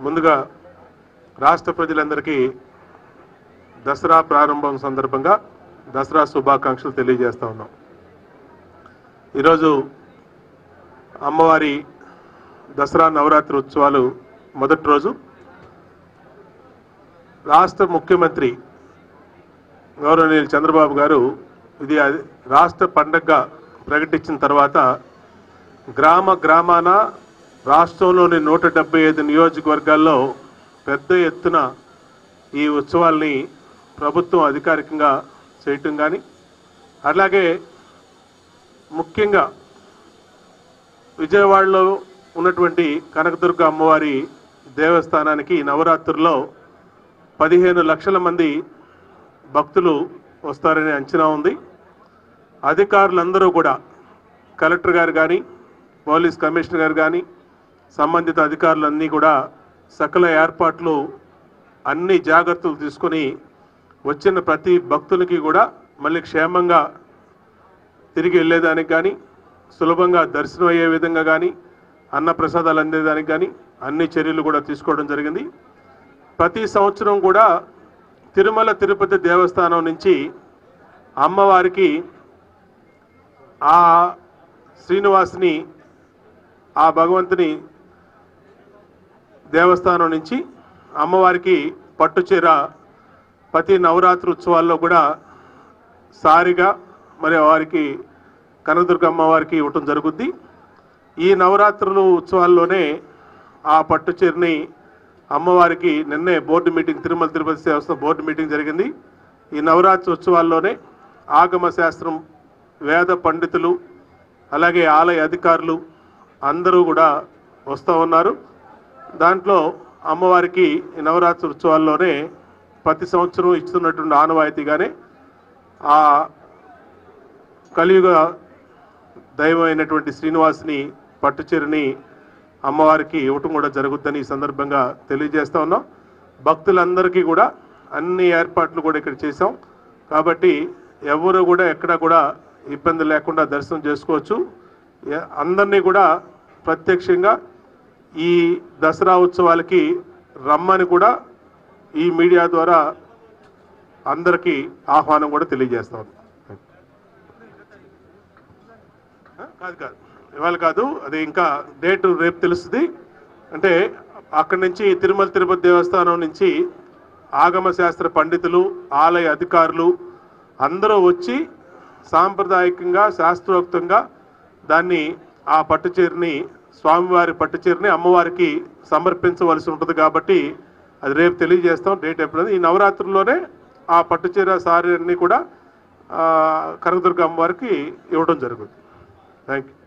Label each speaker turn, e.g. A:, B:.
A: ముందుగా రాష్ట్ర ప్రజలందరికీ దసరా ప్రారంభం సందర్భంగా దసరా శుభాకాంక్షలు తెలియజేస్తా ఉన్నాం ఈరోజు అమ్మవారి దసరా నవరాత్రి ఉత్సవాలు మొదటి రోజు రాష్ట్ర ముఖ్యమంత్రి గౌరవనీయులు చంద్రబాబు గారు ఇది అది రాష్ట్ర పండగగా ప్రకటించిన తర్వాత గ్రామ గ్రామాన రాష్ట్రంలోని నూట డెబ్బై ఐదు నియోజకవర్గాల్లో పెద్ద ఎత్తున ఈ ఉత్సవాల్ని ప్రభుత్వం అధికారికంగా చేయటం కానీ అలాగే ముఖ్యంగా విజయవాడలో ఉన్నటువంటి కనకదుర్గ అమ్మవారి దేవస్థానానికి నవరాత్రుల్లో పదిహేను లక్షల మంది భక్తులు వస్తారనే అంచనా ఉంది అధికారులందరూ కూడా కలెక్టర్ గారు కానీ పోలీస్ కమిషనర్ గారు కానీ సంబంధిత అధికారులన్నీ కూడా సకల ఏర్పాట్లు అన్ని జాగ్రత్తలు తీసుకొని వచ్చిన ప్రతి భక్తులకి కూడా మళ్ళీ క్షేమంగా తిరిగి వెళ్ళేదానికి కానీ సులభంగా దర్శనం అయ్యే విధంగా కానీ అన్న ప్రసాదాలు అందేదానికి కానీ అన్ని చర్యలు కూడా తీసుకోవడం జరిగింది ప్రతి సంవత్సరం కూడా తిరుమల తిరుపతి దేవస్థానం నుంచి అమ్మవారికి ఆ శ్రీనివాసుని ఆ భగవంతుని దేవస్థానం నుంచి అమ్మవారికి పట్టుచీర ప్రతి నవరాత్రి ఉత్సవాల్లో కూడా సారిగా మరి వారికి కనకదుర్గ అమ్మవారికి ఇవ్వటం జరుగుద్ది ఈ నవరాత్రులు ఉత్సవాల్లోనే ఆ పట్టుచీరని అమ్మవారికి నిన్నే బోర్డు మీటింగ్ తిరుమల తిరుపతి దేవస్థానం బోర్డు మీటింగ్ జరిగింది ఈ నవరాత్రి ఉత్సవాల్లోనే ఆగమ శాస్త్రం వేద పండితులు అలాగే ఆలయ అధికారులు అందరూ కూడా వస్తూ ఉన్నారు దాంట్లో అమ్మవారికి ఈ నవరాత్రి ఉత్సవాల్లోనే ప్రతి సంవత్సరం ఇస్తున్నటువంటి ఆనవాయితీగానే ఆ కలియుగ దైవం అయినటువంటి శ్రీనివాసుని పట్టుచీరని అమ్మవారికి ఇవ్వటం కూడా జరుగుద్దని ఈ సందర్భంగా తెలియజేస్తా ఉన్నాం భక్తులందరికీ కూడా అన్ని ఏర్పాట్లు కూడా ఇక్కడ చేసాం కాబట్టి ఎవరు కూడా ఎక్కడ కూడా ఇబ్బంది లేకుండా దర్శనం చేసుకోవచ్చు ఎ- అందరినీ కూడా ప్రత్యక్షంగా ఈ దసరా ఉత్సవాలకి రమ్మని కూడా ఈ మీడియా ద్వారా అందరికీ ఆహ్వానం కూడా తెలియజేస్తా ఉన్నాం ఆ, కాదు కాదు ఇవాళ కాదు అది ఇంకా డేట్ రేపు తెలుస్తుంది అంటే అక్కడి నుంచి తిరుమల తిరుపతి దేవస్థానం నుంచి ఆగమ శాస్త్ర పండితులు ఆలయ అధికారులు అందరూ వచ్చి సాంప్రదాయకంగా శాస్త్రోక్తంగా దాన్ని ఆ పట్టుచీరని స్వామివారి పట్టుచీరని అమ్మవారికి సమర్పించవలసి ఉంటుంది కాబట్టి అది రేపు తెలియజేస్తాం డేట్ ఎప్పుడు ఈ నవరాత్రుల్లోనే ఆ పట్టుచీర సారీ అన్ని కూడా ఆ, కనకదుర్గ అమ్మవారికి ఇవ్వడం జరుగుతుంది థ్యాంక్ యూ